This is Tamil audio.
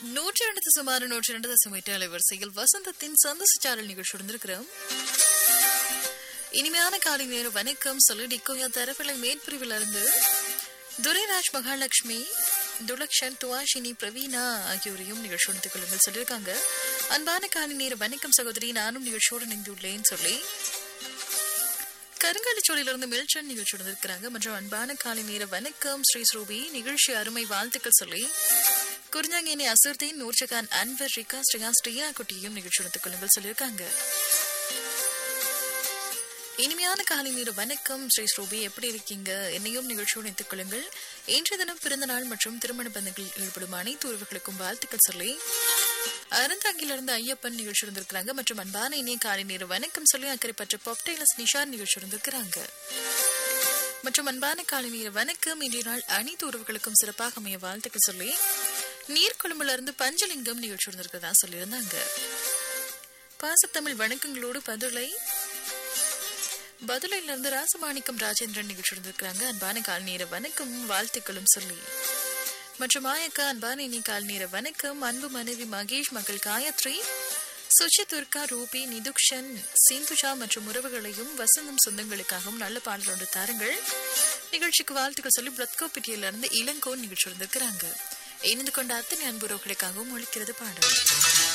நூற்றி ரெண்டு சுமார் நூற்றி ரெண்டு தசம் எட்டு அலைவரிசையில் வசந்தத்தின் சந்தோஷ சாரல் நிகழ்ச்சி இருந்திருக்கிறோம் இனிமையான காலை நேர வணக்கம் சொல்லி டிக்கோயா தரப்பிலை மேற்பிரிவில் இருந்து துரைராஜ் மகாலட்சுமி துலக்ஷன் துவாஷினி பிரவீனா ஆகியோரையும் நிகழ்ச்சி உணர்ந்து கொள்ளுங்கள் சொல்லியிருக்காங்க அன்பான காலை நேர வணக்கம் சகோதரி நானும் நிகழ்ச்சியோடு இணைந்துள்ளேன் சொல்லி கருங்காலிச்சோலையிலிருந்து மில்டன் நிகழ்ச்சி உணர்ந்திருக்கிறாங்க மற்றும் அன்பான காலை நேர வணக்கம் ஸ்ரீ ஸ்ரூபி நிகழ்ச்சி அருமை வாழ்த்துக்கள் சொல்லி குறிஞ்சாங்கேனி அசர்தீன் நூர்ஜகான் அன்வர் ரிகா ஸ்ரீயா ஸ்ரீயா குட்டியும் நிகழ்ச்சி உணர்த்துக் கொள்ளுங்கள் சொல்லியிருக்காங்க இனிமையான காலை நேர வணக்கம் ஸ்ரீ ஸ்ரூபி எப்படி இருக்கீங்க என்னையும் நிகழ்ச்சியோடு இணைத்துக் கொள்ளுங்கள் இன்றைய தினம் பிறந்த நாள் மற்றும் திருமண பந்தங்களில் ஈடுபடும் அனைத்து உறவுகளுக்கும் வாழ்த்துக்கள் சொல்லி அறந்தாங்கிலிருந்து ஐயப்பன் நிகழ்ச்சி இருந்திருக்கிறாங்க மற்றும் அன்பான இனிய காலை நேர வணக்கம் சொல்லி அக்கறைப்பட்ட பாப்டைலஸ் நிஷார் நிகழ்ச்சி இருந்திருக்கிறாங்க மற்றும் அன்பான காலை நேர வணக்கம் இன்றைய நாள் அனைத்து உறவுகளுக்கும் சிறப்பாக அமைய வாழ்த்துக்கள் சொல்லி நீர்கொழும்புல இருந்து பஞ்சலிங்கம் நிகழ்ச்சி இருந்திருக்கிறதா சொல்லியிருந்தாங்க பாசத்தமிழ் வணக்கங்களோடு பதுளை பதிலையில இருந்து ராசமாணிக்கம் ராஜேந்திரன் நிகழ்ச்சி இருந்திருக்கிறாங்க அன்பான கால் நேர வணக்கம் வாழ்த்துக்களும் சொல்லி மற்றும் ஆயக்கா அன்பான இனி கால் நேர வணக்கம் அன்பு மனைவி மகேஷ் மகள் காயத்ரி சுச்சி துர்கா ரூபி நிதுக்ஷன் சிந்துஜா மற்றும் உறவுகளையும் வசந்தம் சொந்தங்களுக்காகவும் நல்ல பாடல் ஒன்று தாருங்கள் நிகழ்ச்சிக்கு வாழ்த்துக்கள் சொல்லி பிரத்கோப்பிட்டியில இருந்து இளங்கோன் நிகழ்ச்சி இருந்திருக்கிறாங்க இணைந்து கொண்ட அத்தனை அன்புறவுகளுக்காகவும் ஒழிக்கிறது பாடல்